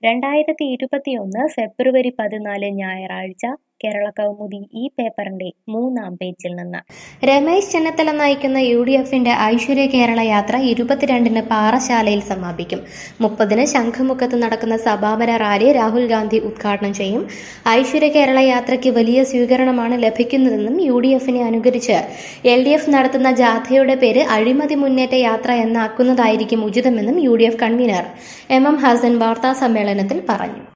രണ്ടായിരത്തി ഇരുപത്തിയൊന്ന് ഫെബ്രുവരി പതിനാല് ഞായറാഴ്ച കേരള കൗമുദി ഈ പേപ്പറിന്റെ മൂന്നാം പേജിൽ നിന്ന് രമേശ് ചെന്നിത്തല നയിക്കുന്ന യു ഡി എഫിന്റെ ഐശ്വര്യ കേരള യാത്ര ഇരുപത്തിരണ്ടിന് പാറശാലയിൽ സമാപിക്കും മുപ്പതിന് ശംഖുമുഖത്ത് നടക്കുന്ന സമാപന റാലി രാഹുൽ ഗാന്ധി ഉദ്ഘാടനം ചെയ്യും ഐശ്വര്യ കേരള യാത്രയ്ക്ക് വലിയ സ്വീകരണമാണ് ലഭിക്കുന്നതെന്നും യു ഡി എഫിനെ അനുകരിച്ച് എൽ ഡി എഫ് നടത്തുന്ന ജാഥയുടെ പേര് അഴിമതി മുന്നേറ്റ യാത്ര എന്നാക്കുന്നതായിരിക്കും ഉചിതമെന്നും U D F convener M M Hasan വാർത്താ സമ്മേളനത്തിൽ പറഞ്ഞു